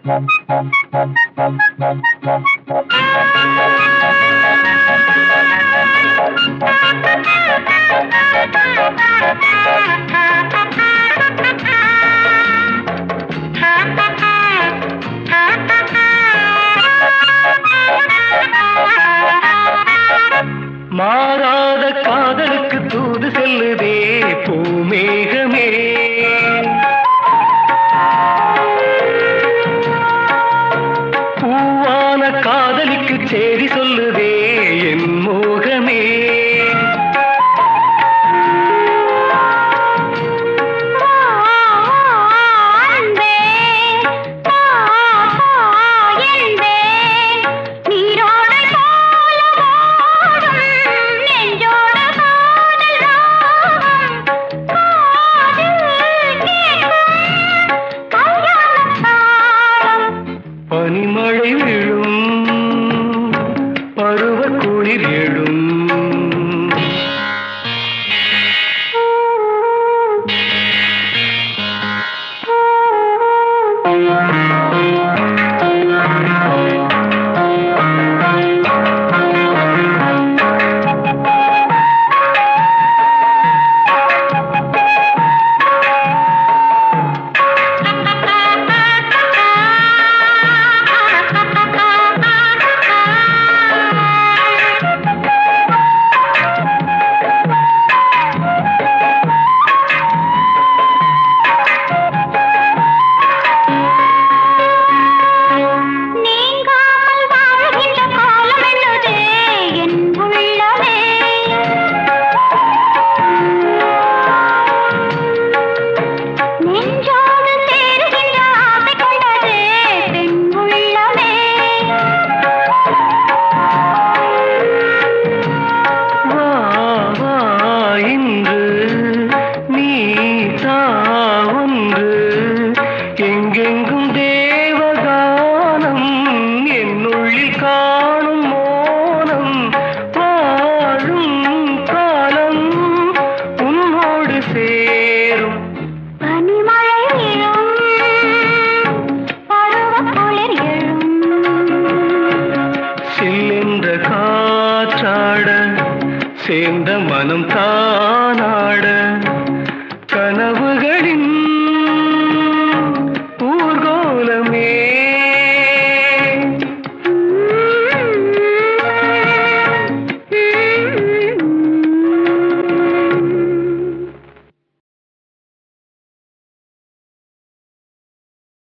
மாறாத காதலுக்கு தூது செல்லுதே பூமேகமே பூவான காதலிக்கு சேரி சொல்லுதே என் மோகமே அன்பே பா பா என்பே நீரோடை போல ஓடும் நெஞ்சோடு காதல் ராகம் காதில் கேட்கும் கல்யாணத் தாளம் பனிமழை விழும் பருவ குளிர் எழும் நீங்காமல் வாழ்கின்ற காலம் என்னது என் உள்ளமே நெஞ்சோடு சேருகின்ற ஆசை கொண்டது பெண் உள்ளமே வா வா இன்று நீ தா ஒன்று எங்கெங்கும் தேவகானம் என்னுள்ளில் காணும் மோனம் வாழும் காலம் உன்னோடு சேரும் பனிமழை விழும் பருவக் குளிர் எழும் சில்லென்ற காற்றாட சேர்ந்த மனம் தானாட